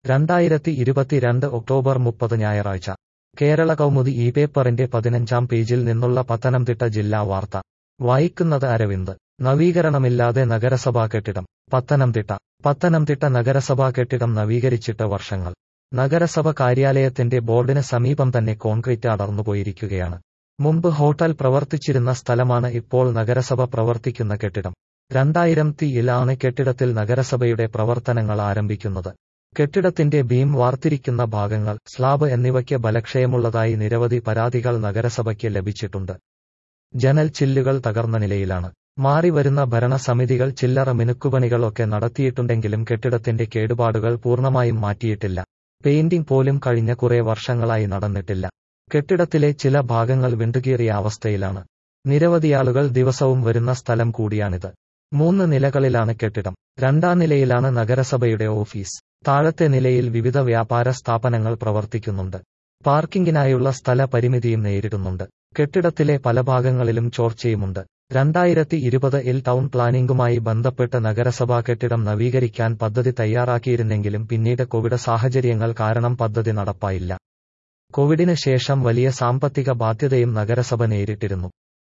രണ്ടായിരത്തി ഇരുപത്തിരണ്ട് ഒക്ടോബർ മുപ്പത് ഞായറാഴ്ച കേരള കൗമുദി ഈ പേപ്പറിന്റെ പതിനഞ്ചാം പേജിൽ നിന്നുള്ള പത്തനംതിട്ട ജില്ലാ വാർത്ത വായിക്കുന്നത് അരവിന്ദ് നവീകരണമില്ലാതെ നഗരസഭാ കെട്ടിടം പത്തനംതിട്ട പത്തനംതിട്ട നഗരസഭാ കെട്ടിടം നവീകരിച്ചിട്ട് വർഷങ്ങൾ നഗരസഭ കാര്യാലയത്തിന്റെ ബോർഡിന് സമീപം തന്നെ കോൺക്രീറ്റ് അടർന്നുപോയിരിക്കുകയാണ് മുമ്പ് ഹോട്ടൽ പ്രവർത്തിച്ചിരുന്ന സ്ഥലമാണ് ഇപ്പോൾ നഗരസഭ പ്രവർത്തിക്കുന്ന കെട്ടിടം രണ്ടായിരം തീയിലാണ് കെട്ടിടത്തിൽ നഗരസഭയുടെ പ്രവർത്തനങ്ങൾ ആരംഭിക്കുന്നത് കെട്ടിടത്തിന്റെ ബീം വാർത്തിരിക്കുന്ന ഭാഗങ്ങൾ സ്ലാബ് എന്നിവയ്ക്ക് ബലക്ഷയമുള്ളതായി നിരവധി പരാതികൾ നഗരസഭയ്ക്ക് ലഭിച്ചിട്ടുണ്ട് ജനൽ ചില്ലുകൾ തകർന്ന നിലയിലാണ് മാറിവരുന്ന ഭരണസമിതികൾ ചില്ലറ മിനുക്കുപണികളൊക്കെ നടത്തിയിട്ടുണ്ടെങ്കിലും കെട്ടിടത്തിന്റെ കേടുപാടുകൾ പൂർണ്ണമായും മാറ്റിയിട്ടില്ല പെയിന്റിംഗ് പോലും കഴിഞ്ഞ കുറെ വർഷങ്ങളായി നടന്നിട്ടില്ല കെട്ടിടത്തിലെ ചില ഭാഗങ്ങൾ വിണ്ടുകീറിയ അവസ്ഥയിലാണ് നിരവധിയാളുകൾ ദിവസവും വരുന്ന സ്ഥലം കൂടിയാണിത് മൂന്ന് നിലകളിലാണ് കെട്ടിടം രണ്ടാം നിലയിലാണ് നഗരസഭയുടെ ഓഫീസ് താഴത്തെ നിലയിൽ വിവിധ വ്യാപാര സ്ഥാപനങ്ങൾ പ്രവർത്തിക്കുന്നുണ്ട് പാർക്കിങ്ങിനായുള്ള സ്ഥല പരിമിതിയും നേരിടുന്നുണ്ട് കെട്ടിടത്തിലെ പല ഭാഗങ്ങളിലും ചോർച്ചയുമുണ്ട് രണ്ടായിരത്തി ഇരുപത് ഇൽ ടൗൺ പ്ലാനിംഗുമായി ബന്ധപ്പെട്ട് നഗരസഭാ കെട്ടിടം നവീകരിക്കാൻ പദ്ധതി തയ്യാറാക്കിയിരുന്നെങ്കിലും പിന്നീട് കോവിഡ് സാഹചര്യങ്ങൾ കാരണം പദ്ധതി നടപ്പായില്ല കോവിഡിന് ശേഷം വലിയ സാമ്പത്തിക ബാധ്യതയും നഗരസഭ നേരിട്ടിരുന്നു